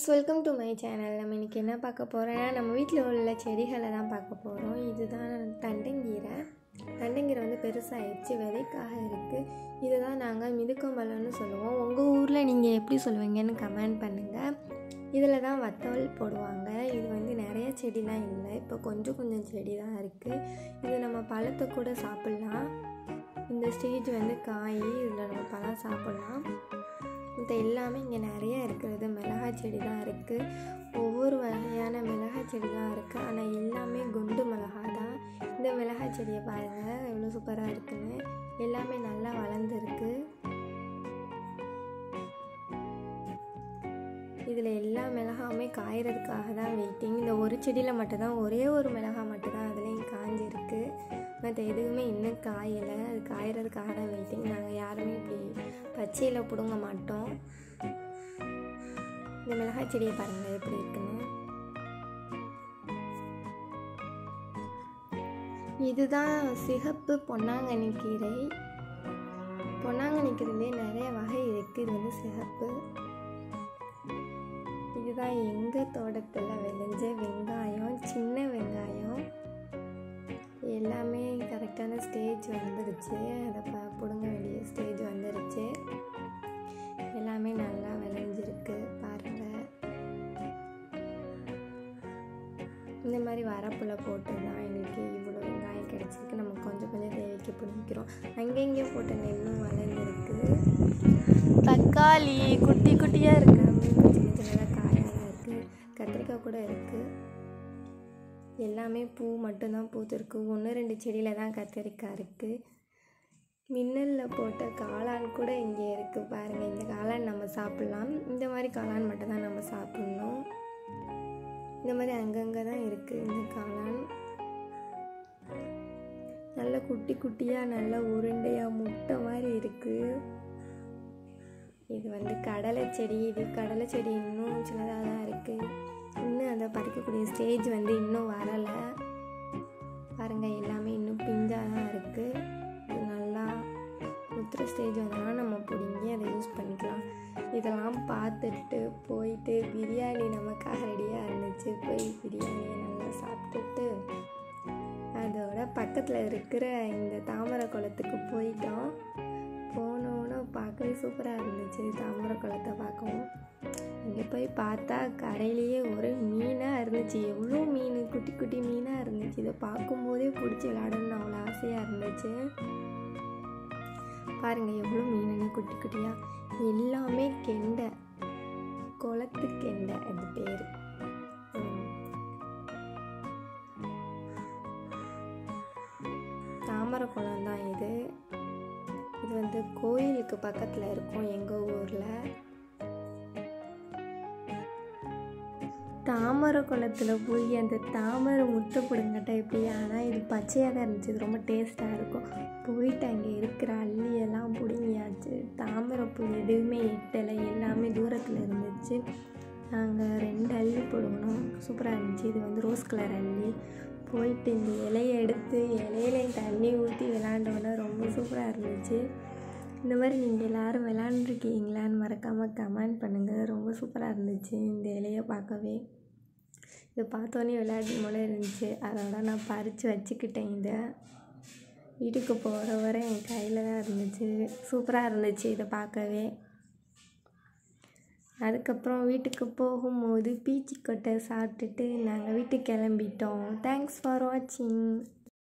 welcome to my channel நம்ம இன்றைக்கி என்ன பார்க்க போகிறோன்னா நம்ம வீட்டில் உள்ள செடிகளை தான் பார்க்க போகிறோம் இதுதான் தண்டங்கீரை தண்டங்கீரை வந்து பெருசாகிடுச்சு விதைக்காக இருக்குது இதுதான் நாங்கள் மிதுக்கம்பழம்னு சொல்லுவோம் உங்கள் ஊரில் நீங்கள் எப்படி சொல்லுவீங்கன்னு கமெண்ட் பண்ணுங்கள் இதில் தான் வத்தல் போடுவாங்க இது வந்து நிறைய செடிலாம் இல்லை இப்போ கொஞ்சம் கொஞ்சம் செடி தான் இருக்குது இது நம்ம பழத்தை கூட சாப்பிட்லாம் இந்த ஸ்டேஜ் வந்து காய் இதில் நம்ம பழம் சாப்பிட்லாம் மற்ற எல்லாமே இங்கே நிறைய இருக்கிறது மிளகாய் செடி தான் இருக்குது ஒவ்வொரு வகையான மிளகாய் செடி தான் இருக்குது ஆனால் எல்லாமே குண்டு மிளகாய் தான் இந்த மிளகாய் செடியை பாருங்கள் எவ்வளோ சூப்பராக இருக்குன்னு எல்லாமே நல்லா வளர்ந்துருக்கு இதில் எல்லா மிளகாவுமே காயறதுக்காக தான் வெயிட்டிங் இந்த ஒரு செடியில் மட்டும்தான் ஒரே ஒரு மிளகாய் மட்டும்தான் அதுலேயும் காஞ்சிருக்கு மற்ற எதுவுமே இன்னும் காயலை அது காயறதுக்காக தான் வெயிட்டிங் நாங்கள் யாருமே இப்படி பச்சையில் பிடுங்க மாட்டோம் இந்த மிளகாய் செடியை பாருங்கள் எப்படி இருக்குன்னு இதுதான் சிகப்பு பொன்னாங்கண்ணி கீரை பொன்னாங்கண்ணி கீரையிலே நிறைய வகை இருக்குது இது வந்து சிகப்பு இதுதான் எங்கள் தோட்டத்தில் விளைஞ்ச வெங்காயம் சின்ன வெங்காயம் எல்லாமே கரெக்டான ஸ்டேஜ் வந்துருச்சு அதை ப பிடுங்க வேண்டிய ஸ்டேஜ் வந்துருச்சு எல்லாமே நல்லா விளைஞ்சிருக்கு பாருங்கள் இந்த மாதிரி வரப்புல போட்டு தான் எங்களுக்கு இவ்வளோ வெங்காயம் கிடச்சிருக்கு நம்ம கொஞ்சம் கொஞ்சம் தேவைக்கு பிடிக்கிறோம் அங்கங்கே போட்ட நெல்லும் வளர்ந்துருக்கு தக்காளி குட்டி குட்டியாக இருக்கு சின்ன சின்னதாக காயாக இருக்குது கத்திரிக்காய் கூட இருக்குது எல்லாமே பூ மட்டும்தான் பூத்துருக்கு ஒன்று ரெண்டு செடியில் தான் கத்திரிக்காய் இருக்குது மின்னலில் போட்ட காளான் கூட இங்கே இருக்குது பாருங்கள் இந்த காளான் நம்ம சாப்பிட்லாம் இந்த மாதிரி காளான் மட்டும்தான் நம்ம சாப்பிட்ணும் இந்த மாதிரி அங்கங்கே தான் இருக்குது இந்த காளான் நல்ல குட்டி குட்டியாக நல்ல உருண்டையாக முட்டை மாதிரி இருக்குது இது வந்து கடலை செடி இது கடலை செடி இன்னும் சின்னதாக தான் இருக்குது இன்னும் அதை பறிக்கக்கூடிய ஸ்டேஜ் வந்து இன்னும் வரலை பாருங்கள் எல்லாமே இன்னும் பிஞ்சாக தான் இருக்குது இது நல்லா முத்துற ஸ்டேஜ் வந்தோன்னா நம்ம பிடுங்கி அதை யூஸ் பண்ணிக்கலாம் இதெல்லாம் பார்த்துட்டு போயிட்டு பிரியாணி நமக்காக ரெடியாக இருந்துச்சு போய் பிரியாணியை நல்லா சாப்பிட்டுட்டு அதோட பக்கத்தில் இருக்கிற இந்த தாமரை குளத்துக்கு போயிட்டோம் போனோன்னு பார்க்கவே சூப்பராக இருந்துச்சு தாமரை குளத்தை பார்க்கவும் இங்கே போய் பார்த்தா கரையிலேயே ஒரே மீனாக இருந்துச்சு எவ்வளோ மீன் குட்டி குட்டி மீனாக இருந்துச்சு இதை பார்க்கும்போதே பிடிச்சி விளாடணும்னு அவ்வளோ ஆசையாக இருந்துச்சு பாருங்கள் எவ்வளோ மீனுன்னு குட்டி குட்டியாக எல்லாமே கெண்டை குளத்து கெண்டை அது பேர் தாமரை குளம் தான் இது இது வந்து கோயிலுக்கு பக்கத்தில் இருக்கும் எங்கள் ஊரில் தாமரை குளத்தில் போய் அந்த தாமரை முட்டை பிடுங்கட்டா எப்படி ஆனால் இது பச்சையாக தான் இருந்துச்சு இது ரொம்ப டேஸ்ட்டாக இருக்கும் போயிட்டு அங்கே இருக்கிற அள்ளியெல்லாம் பிடுங்கியாச்சு தாமரை பூ எதுவுமே எட்டலை எல்லாமே தூரத்தில் இருந்துச்சு நாங்கள் ரெண்டு அள்ளி பிடுங்கினோம் சூப்பராக இருந்துச்சு இது வந்து ரோஸ் கலர் அள்ளி போயிட்டு இந்த இலையை எடுத்து இலையிலையும் தண்ணி ஊற்றி விளாண்டோன்னா ரொம்ப சூப்பராக இருந்துச்சு இந்த மாதிரி நீங்கள் எல்லோரும் விளாண்டுருக்கீங்களான்னு மறக்காமல் கமெண்ட் பண்ணுங்கள் ரொம்ப சூப்பராக இருந்துச்சு இந்த இலையை பார்க்கவே இதை பார்த்தோன்னே விளையாடும் போல இருந்துச்சு அதோட நான் பறித்து வச்சுக்கிட்டேன் இதை வீட்டுக்கு போகிற வரை என் கையில் தான் இருந்துச்சு சூப்பராக இருந்துச்சு இதை பார்க்கவே அதுக்கப்புறம் வீட்டுக்கு போகும்போது பீச்சிக்கொட்டை சாப்பிட்டுட்டு நாங்கள் வீட்டுக்கு கிளம்பிட்டோம் தேங்க்ஸ் ஃபார் வாட்சிங்